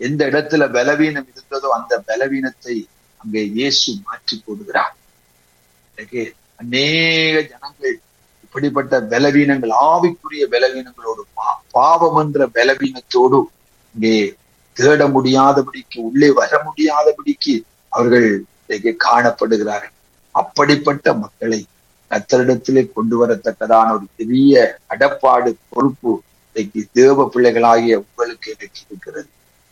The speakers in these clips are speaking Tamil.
எந்த இடத்துல பலவீனம் இருந்ததோ அந்த பலவீனத்தை அங்கே இயேசு மாற்றி போடுகிறார் இன்னைக்கு அநேக ஜனங்கள் இப்படிப்பட்ட பலவீனங்கள் ஆவிக்குரிய பலவீனங்களோடு பா- பாவம் என்ற பலவீனத்தோடு இங்கே தேட முடியாதபடிக்கு உள்ளே வர முடியாதபடிக்கு அவர்கள் இன்றைக்கு காணப்படுகிறார்கள் அப்படிப்பட்ட மக்களை கத்தரிடத்திலே கொண்டு வரத்தக்கதான ஒரு பெரிய அடப்பாடு பொறுப்பு இன்றைக்கு தேவ பிள்ளைகளாகிய உங்களுக்கு எனக்கு இருக்கிறது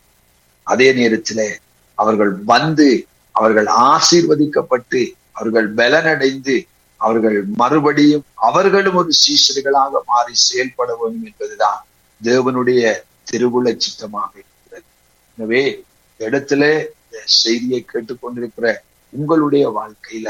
அதே நேரத்திலே அவர்கள் வந்து அவர்கள் ஆசீர்வதிக்கப்பட்டு அவர்கள் பலனடைந்து அவர்கள் மறுபடியும் அவர்களும் ஒரு சீசர்களாக மாறி செயல்பட வேண்டும் என்பதுதான் தேவனுடைய திருவுள சித்தமாக இருக்கிறது எனவே இந்த இடத்துல இந்த செய்தியை கேட்டுக்கொண்டிருக்கிற உங்களுடைய வாழ்க்கையில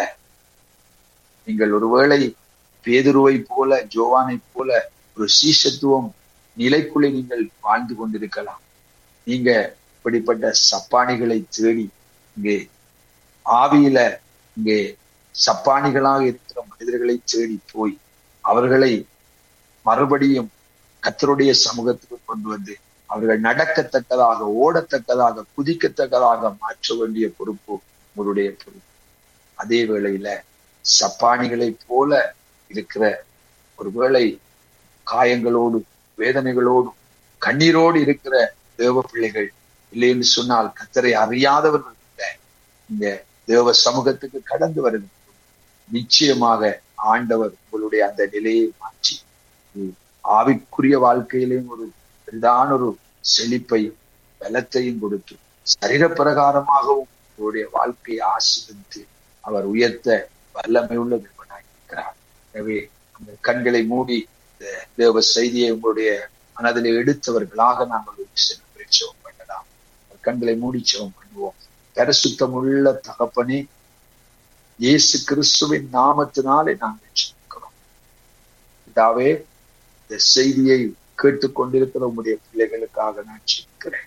நீங்கள் ஒருவேளை பேதுருவை போல ஜோவானை போல ஒரு சீசத்துவம் நிலைக்குள்ளே நீங்கள் வாழ்ந்து கொண்டிருக்கலாம் நீங்க இப்படிப்பட்ட சப்பானிகளை தேடி இங்கே ஆவியில இங்கே சப்பானிகளாக இருக்கிற மனிதர்களை தேடி போய் அவர்களை மறுபடியும் கத்தருடைய சமூகத்துக்கு கொண்டு வந்து அவர்கள் நடக்கத்தக்கதாக ஓடத்தக்கதாக குதிக்கத்தக்கதாக மாற்ற வேண்டிய பொறுப்பு உங்களுடைய பொறுப்பு அதே வேளையில சப்பானிகளைப் போல இருக்கிற ஒருவேளை காயங்களோடு வேதனைகளோடு கண்ணீரோடு இருக்கிற தேவ பிள்ளைகள் இல்லைன்னு சொன்னால் கத்தரை அறியாதவர்கள் கூட இந்த தேவ சமூகத்துக்கு கடந்து வருகிறது நிச்சயமாக ஆண்டவர் உங்களுடைய அந்த நிலையை மாற்றி உம், ஆவிக்குரிய வாழ்க்கையிலேயும் ஒரு பெரிதான ஒரு செழிப்பையும் பலத்தையும் கொடுத்து சரீர பிரகாரமாகவும் உங்களுடைய வாழ்க்கையை ஆசீர்வதித்து அவர் உயர்த்த வல்லமை உள்ள தேவனாய் இருக்கிறார் எனவே அந்த கண்களை மூடி இந்த தேவ செய்தியை உங்களுடைய மனதிலே எடுத்தவர்களாக நாங்கள் ஒரு சில பேர் ஜெபம் பண்ணலாம் கண்களை மூடி ஜெபம் பண்ணுவோம் பரிசுத்தமுள்ள தகப்பனே இயேசு கிறிஸ்துவின் நாமத்தினாலே நாங்கள் ஜெபிக்கிறோம் இதாவே இந்த செய்தியை கேட்டுக்கொண்டிருக்கிற உங்களுடைய பிள்ளைகளுக்காக நான் ஜெபிக்கிறேன்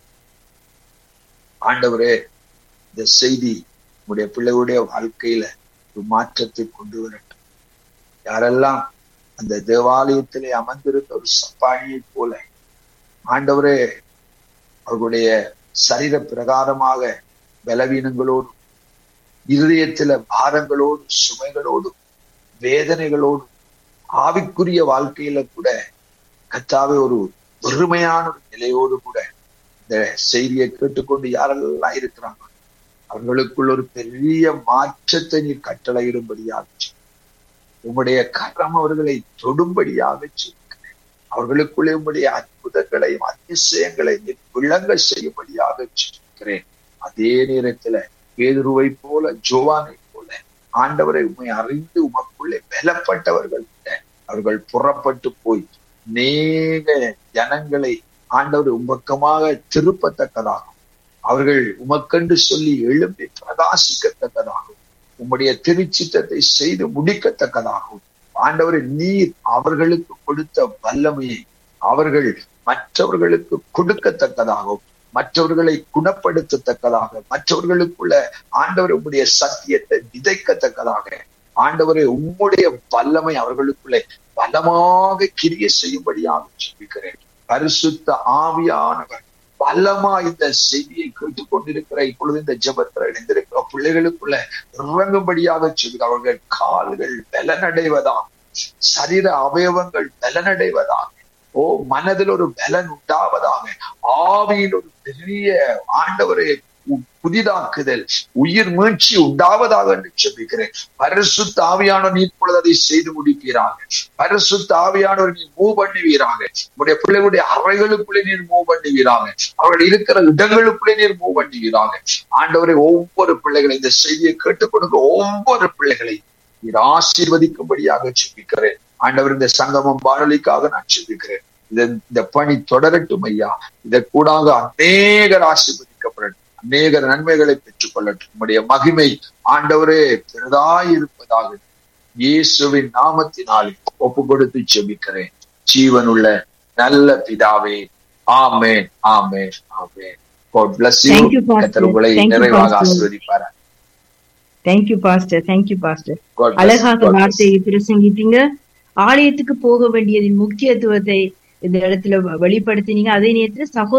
ஆண்டவரே இந்த செய்தி உங்களுடைய பிள்ளைகளுடைய வாழ்க்கையில ஒரு மாற்றத்தை கொண்டு வரட்டும் யாரெல்லாம் அந்த தேவாலயத்திலே அமர்ந்திருந்த ஒரு சப்பானியை போல ஆண்டவரே அவர்களுடைய சரீர பிரகாரமாக பலவீனங்களோடு இருதயத்தில பாரங்களோடு சுமைகளோடு வேதனைகளோடு ஆவிக்குரிய வாழ்க்கையில கூட கத்தாவே ஒரு வெறுமையான ஒரு நிலையோடு கூட இந்த செய்தியை கேட்டுக்கொண்டு யாரெல்லாம் இருக்கிறாங்க அவர்களுக்குள் ஒரு பெரிய மாற்றத்தை நீர் கட்டளையிடும்படியாக செய்யும். உம்முடைய கரம் அவர்களை தொடும்படியாக செய்கிறேன் அவர்களுக்குள்ளே உம்முடைய அற்புதங்களையும் அதிசயங்களை நீர் விளங்க செய்யும்படியாக செய்கிறேன் அதே நேரத்துல பேதுருவை போல ஜோவானை போல ஆண்டவரை உண்மை அறிந்து உமக்குள்ளே பலப்பட்டவர்கள் கூட அவர்கள் புறப்பட்டு போய் நேக ஜனங்களை ஆண்டவர் உமக்கமாக திருப்பத்தக்கதாகும் அவர்கள் உமக்கென்று சொல்லி எழும்பி பிரகாசிக்கத்தக்கதாகும் உம்முடைய திருச்சித்தத்தை செய்து முடிக்கத்தக்கதாகும் ஆண்டவரை நீர் அவர்களுக்கு கொடுத்த வல்லமையை அவர்கள் மற்றவர்களுக்கு கொடுக்கத்தக்கதாகும் மற்றவர்களை குணப்படுத்தத்தக்கதாக மற்றவர்களுக்குள்ள ஆண்டவர் உம்முடைய சத்தியத்தை விதைக்கத்தக்கதாக ஆண்டவரை உம்முடைய வல்லமை அவர்களுக்குள்ளே பலமாக கிரிய செய்யும்படியாக ஜெபிக்கிறேன் பரிசுத்த ஆவியானவர் பலமா இந்த செய்தியை கேட்டுக் கொண்டிருக்கிற இப்பொழுது இந்த ஜெபத்தில் இணைந்திருக்கிற பிள்ளைகளுக்குள்ள இறங்கும்படியாக சொல்லி அவர்கள் கால்கள் பலனடைவதாக சரீர அவயவங்கள் பலனடைவதாக ஓ மனதில் ஒரு பலன் உண்டாவதாக ஆவியில் ஒரு பெரிய ஆண்டவரை புதிதாக்குதல் உயிர் மீழ்ச்சி உண்டாவதாக என்று செபிக்கிறேன் பரிசுத்த ஆவியானவர் நீ இப்பொழுது அதை செய்து முடிப்பீராக பரிசுத்த ஆவியானவர் நீ மூவ் பண்ணுவீராக உடைய பிள்ளைகளுடைய அறைகளுக்குள்ளே நீர் மூவ் பண்ணுவீராக அவர்கள் இருக்கிற இடங்களுக்குள்ளே நீர் மூவ் பண்ணுவீராக ஆண்டவரை ஒவ்வொரு பிள்ளைகளை இந்த செய்தியை கேட்டுக் கொடுக்க ஒவ்வொரு பிள்ளைகளை நீர் ஆசீர்வதிக்கும்படியாக செபிக்கிறேன் ஆண்டவர் இந்த சங்கமம் வானொலிக்காக நான் செபிக்கிறேன் இந்த பணி தொடரட்டும் ஐயா இதற்கூடாக அநேகர் ஆசீர்வதிக்கப்படட்டும் அநேக நன்மைகளை பெற்றுக் கொள்ளட்டும் உம்முடைய மகிமை ஆண்டவரே பெரிதாய் இருப்பதாக இயேசுவின் நாமத்தினால் ஒப்பு கொடுத்து செபிக்கிறேன் ஜீவனுள்ள நல்ல பிதாவே ஆமேன் ஆமேன் ஆமேன் God bless you. Thank you, Pastor. கர்த்தர் உங்களை Thank you, நிறைவாக Pastor. ஆசீர்வதிப்பாரா thank you pastor thank you pastor God bless. அழகாக God bless. வார்த்தையை பிரசங்கித்தீங்க ஆலயத்துக்கு போக வேண்டியதின் முக்கியத்துவத்தை இந்த இடத்துல வெளிப்படுத்தினீங்க அதே நேரத்துல சகோ